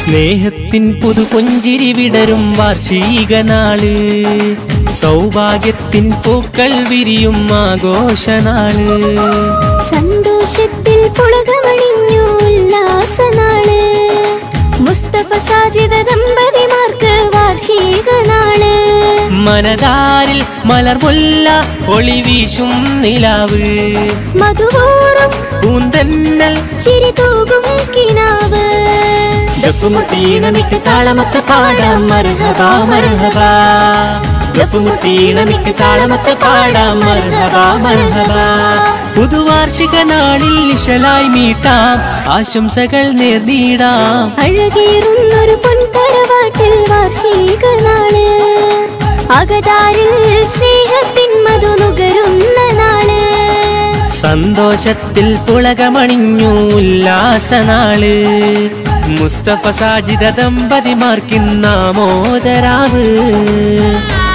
സ്നേഹത്തിൻ പുതു പുഞ്ചിരി വിടരും വാർഷിക നാള് സൗഭാഗ്യത്തിൻ പൂക്കൾ വിരിയും ആഘോഷനാള് സന്തോഷത്തിൽ പുളകമണിഞ്ഞു ഉല്ലാസനാള് മുസ്തഫ സാജിദ ദമ്പതിമാർക്ക് വാർഷിക നാള് മനതാരിൽ മലർമുല്ല ഒളി വീശും നിലാവ് മധുവോറും പൂന്തന്നൽ ചിരി തൂകും കിനാവ് ദപ്പുമുട്ടീണമിട്ട് താളമൊത്ത് പാടാം മർഹബ മർഹബ ദപ്പുമുട്ടീണമിട്ട് താളമൊത്ത് പാടാം മർഹബ മർഹബ പുതുവാർഷിക നാളിൽ നിശലായി മീട്ടാം ആശംസകൾ നേർന്നിടാം അഴകേറുന്നൊരു പൊൻതറവാട്ടിൽ വാർഷിക നാള് അകതാരിൽ സ്നേഹത്തിൻ മധു നുകരുന്ന നാള് സന്തോഷത്തിൽ പുളകമണിഞ്ഞു ഉല്ലാസനാള് മുസ്തഫ സാജിദ ദമ്പതിമാർക്കിന്നാമോദരാവ്